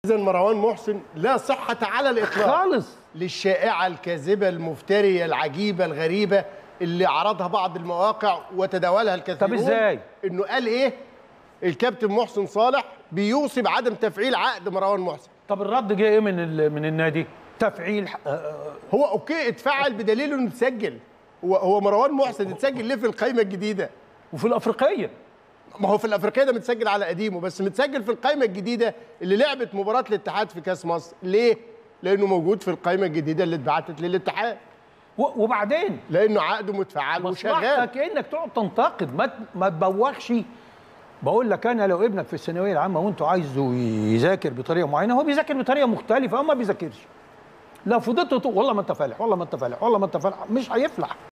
اذا مروان محسن لا صحه على الاطلاق خالص للشائعه الكاذبه المفتريه العجيبه الغريبه اللي عرضها بعض المواقع وتداولها الكثيرون طب إزاي؟ انه قال ايه الكابتن محسن صالح بيوصي بعدم تفعيل عقد مروان محسن طب الرد جه ايه من ال- من النادي تفعيل ح- آه، هو اوكي اتفعل بدليل انه اتسجل هو هو مروان محسن اتسجل ليه في القائمه الجديده وفي الافريقيه ما هو في الافريقيه ده متسجل على قديمه بس متسجل في القائمه الجديده اللي لعبت مباراه الاتحاد في كاس مصر ليه لانه موجود في القائمه الجديده اللي اتبعتت للاتحاد و- وبعدين لانه عقده متفعل وشغال مصلحتك انك تقعد تنتقد ما ت- ما تبوخش بقول لك انا لو ابنك في الثانويه العامه وانتوا عايزه يذاكر بطريقه معينه هو بيذاكر بطريقه مختلفه او ما بيذاكرش لو فضلت تقول والله ما انت فالح والله ما انت فالح والله ما انت فالح مش هيفلح